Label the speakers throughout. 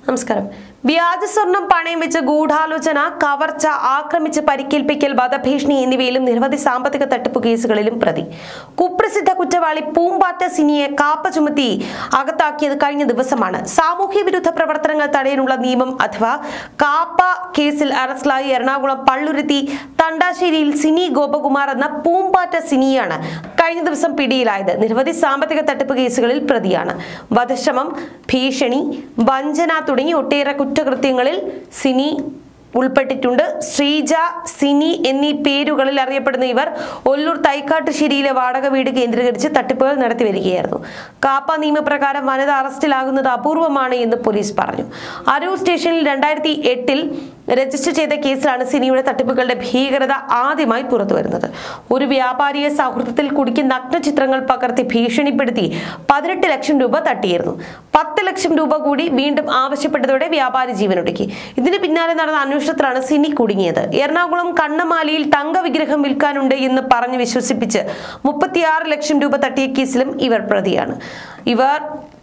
Speaker 1: നമസ്കാരം വ്യാജ സ്വർണം പണയം വെച്ച് ഗൂഢാലോചന കവർച്ച ആക്രമിച്ച് പരിക്കേൽപ്പിക്കൽ വധഭീഷണി എന്നിവയിലും നിരവധി സാമ്പത്തിക തട്ടിപ്പ് കേസുകളിലും പ്രതി കുപ്രസിദ്ധ കുറ്റവാളി പൂമ്പാറ്റ സിനിയെ കാപ്പ ചുമത്തി അകത്താക്കിയത് കഴിഞ്ഞ ദിവസമാണ് സാമൂഹ്യ വിരുദ്ധ പ്രവർത്തനങ്ങൾ തടയാനുള്ള നിയമം അഥവാ കാപ്പ കേസിൽ അറസ്റ്റിലായി എറണാകുളം പള്ളുരുത്തി തണ്ടാശ്ശേരിയിൽ സിനി ഗോപകുമാർ എന്ന പൂമ്പാറ്റ സിനിയാണ് കഴിഞ്ഞ ദിവസം പിടിയിലായത് നിരവധി സാമ്പത്തിക തട്ടിപ്പ് കേസുകളിൽ പ്രതിയാണ് വധശ്രമം ഭീഷണി വഞ്ചന തുടങ്ങി ഒട്ടേറെ കുറ്റകൃത്യങ്ങളിൽ സിനി ഉൾപ്പെട്ടിട്ടുണ്ട് ശ്രീജ സിനി എന്നീ പേരുകളിൽ അറിയപ്പെടുന്ന ഇവർ ഒല്ലൂർ തൈക്കാട്ടുശ്ശേരിയിലെ വാടക വീട് കേന്ദ്രീകരിച്ച് തട്ടിപ്പുകൾ നടത്തി വരികയായിരുന്നു കാപ്പ നിയമപ്രകാരം വനിത അറസ്റ്റിലാകുന്നത് അപൂർവമാണ് എന്ന് പോലീസ് പറഞ്ഞു അരൂർ സ്റ്റേഷനിൽ രണ്ടായിരത്തി എട്ടിൽ രജിസ്റ്റർ ചെയ്ത കേസിലാണ് സിനിയുടെ തട്ടിപ്പുകളുടെ ഭീകരത ആദ്യമായി പുറത്തുവരുന്നത് ഒരു വ്യാപാരിയെ സൗഹൃദത്തിൽ കുടുക്കി നഗ്നചിത്രങ്ങൾ പകർത്തി ഭീഷണിപ്പെടുത്തി പതിനെട്ട് ലക്ഷം രൂപ തട്ടിയിരുന്നു പത്ത് ലക്ഷം രൂപ കൂടി വീണ്ടും ആവശ്യപ്പെട്ടതോടെ വ്യാപാരി ജീവനൊടുക്കി ഇതിന് പിന്നാലെ നടന്ന അന്വേഷണത്തിലാണ് സിനി കുടുങ്ങിയത് എറണാകുളം കണ്ണമാലിയിൽ തങ്ക വിഗ്രഹം വിൽക്കാനുണ്ട് എന്ന് പറഞ്ഞ് വിശ്വസിപ്പിച്ച് മുപ്പത്തിയാറ് ലക്ഷം രൂപ തട്ടിയ കേസിലും ഇവർ പ്രതിയാണ് ഇവർ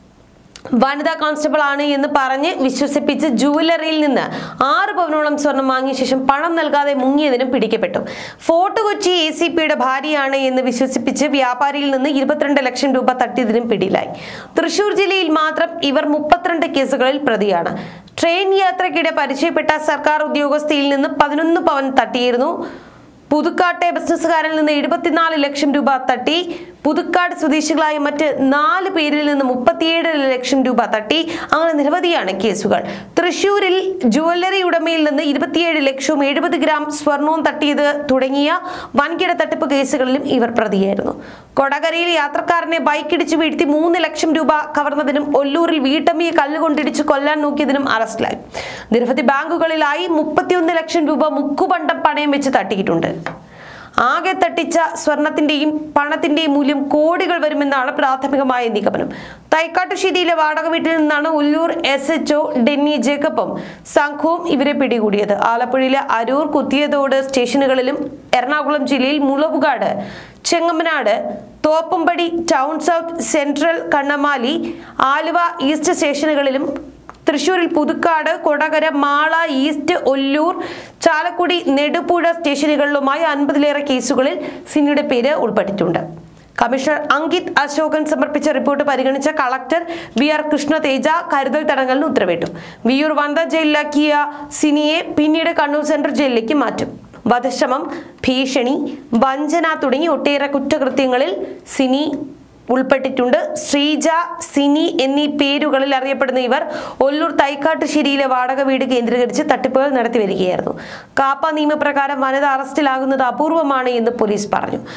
Speaker 1: വനിതാ കോൺസ്റ്റബിൾ ആണ് എന്ന് പറഞ്ഞ് വിശ്വസിപ്പിച്ച് ജുവലറിയിൽ നിന്ന് ആറ് പവനോളം സ്വർണം വാങ്ങിയ ശേഷം പണം നൽകാതെ മുങ്ങിയതിനും പിടിക്കപ്പെട്ടു ഫോർട്ട് കൊച്ചി എ സി പിയുടെ ഭാര്യയാണ് എന്ന് വിശ്വസിപ്പിച്ച് വ്യാപാരിയിൽ നിന്ന് ഇരുപത്തിരണ്ട് ലക്ഷം രൂപ തട്ടിയതിനും പിടിയിലായി തൃശൂർ ജില്ലയിൽ മാത്രം ഇവർ മുപ്പത്തിരണ്ട് കേസുകളിൽ പ്രതിയാണ് ട്രെയിൻ യാത്രയ്ക്കിടെ പരിചയപ്പെട്ട സർക്കാർ ഉദ്യോഗസ്ഥയിൽ നിന്ന് പതിനൊന്ന് പവൻ തട്ടിയിരുന്നു പുതുക്കാട്ടെ ബിസിനസ്സുകാരിൽ നിന്ന് എഴുപത്തിനാല് ലക്ഷം രൂപ തട്ടി പുതുക്കാട് സ്വദേശികളായ മറ്റ് നാല് പേരിൽ നിന്ന് മുപ്പത്തിയേഴ് ലക്ഷം രൂപ തട്ടി അങ്ങനെ നിരവധിയാണ് കേസുകൾ തൃശൂരിൽ ജുവല്ലറി ഉടമയിൽ നിന്ന് ഇരുപത്തിയേഴ് ലക്ഷവും എഴുപത് ഗ്രാം സ്വർണവും തട്ടിയത് തുടങ്ങിയ വൻകിട തട്ടിപ്പ് കേസുകളിലും ഇവർ പ്രതിയായിരുന്നു കൊടകരയിൽ യാത്രക്കാരനെ ബൈക്കിടിച്ച് വീഴ്ത്തി മൂന്ന് ലക്ഷം രൂപ കവർന്നതിനും ഒല്ലൂരിൽ വീട്ടമ്മയെ കല്ലുകൊണ്ടിടിച്ച് കൊല്ലാൻ നോക്കിയതിനും അറസ്റ്റിലായി നിരവധി ബാങ്കുകളിലായി മുപ്പത്തിയൊന്ന് ലക്ഷം രൂപ മുക്കുപണ്ടം പണയം വെച്ച് തട്ടിയിട്ടുണ്ട് ആകെ തട്ടിച്ച സ്വർണത്തിന്റെയും പണത്തിന്റെയും മൂല്യം കോടികൾ വരുമെന്നാണ് പ്രാഥമികമായ നിഗമനം തൈക്കാട്ടുശ്ശേരിയിലെ വാടക വീട്ടിൽ നിന്നാണ് Ulloor S H O Denny ജേക്കബും സംഘവും ഇവരെ പിടികൂടിയത് ആലപ്പുഴയിലെ അരൂർ കുത്തിയതോട് സ്റ്റേഷനുകളിലും എറണാകുളം ജില്ലയിൽ Mulavukad Chengamanad Thoppumpady town south central Kannamaly Aluva east സ്റ്റേഷനുകളിലും തൃശൂരിൽ പുതുക്കാട് കൊടകര മാള ഈസ്റ്റ് ഒല്ലൂർ ചാലക്കുടി നെടുപുഴ സ്റ്റേഷനുകളിലുമായി അൻപതിലേറെ കേസുകളിൽ സിനിയുടെ പേര് ഉൾപ്പെട്ടിട്ടുണ്ട് കമ്മീഷണർ അങ്കിത് അശോകൻ സമർപ്പിച്ച റിപ്പോർട്ട് പരിഗണിച്ച collector V R Krishna Teja കരുതൽ തടങ്കലിന് ഉത്തരവിട്ടു വിയൂർ വനിതാ ജയിലിലാക്കിയ സിനിയെ പിന്നീട് കണ്ണൂർ സെൻട്രൽ ജയിലിലേക്ക് മാറ്റും വധശ്രമം ഭീഷണി വഞ്ചന തുടങ്ങി ഒട്ടേറെ കുറ്റകൃത്യങ്ങളിൽ സിനി ഉൾപ്പെട്ടിട്ടുണ്ട് ശ്രീജ സിനി എന്നീ പേരുകളിൽ അറിയപ്പെടുന്ന ഇവർ ഒല്ലൂർ തൈക്കാട്ടുശ്ശേരിയിലെ വാടക വീട് കേന്ദ്രീകരിച്ച് തട്ടിപ്പുകൾ നടത്തി വരികയായിരുന്നു കാപ്പ നിയമപ്രകാരം വനിത അറസ്റ്റിലാകുന്നത് അപൂർവമാണ് എന്ന് പോലീസ് പറഞ്ഞു